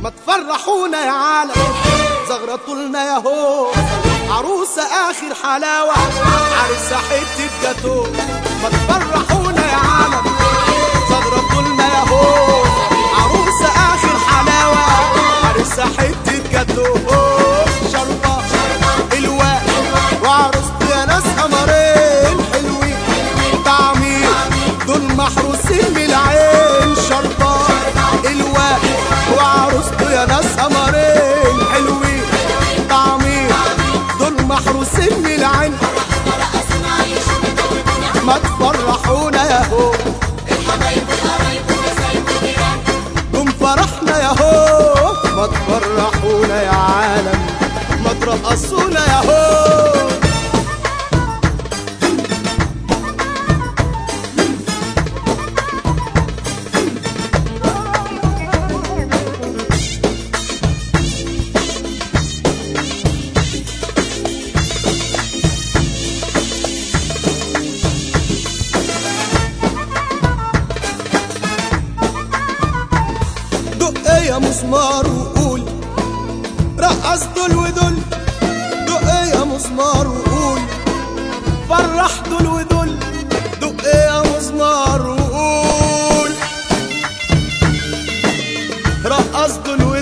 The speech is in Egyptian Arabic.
ما تفرحونا يا عالم زغرطوا لنا يا هو عروسة آخر حلاوة عرسة حتة جاتو ما تفرحونا يا عالم زغرطوا لنا يا هو عروسة آخر حلاوة عرسة حتة جاتو شربة الواء وعروسته يا ناس قمرين حلوين طعمين دول محروسين من العين شربة الواء وعروسته يا ناس قمرين حلوين طعمين دول محروسين من العين ما تفرحونا يا هو قوم فرحنا يا هو ما تفرحونا يا عالم ما ترقصونا يا هو دق يا مسمار وقول رقص دول ودول دق يا مسمار وقول فرح دول ودول دق يا مسمار وقول رقص دول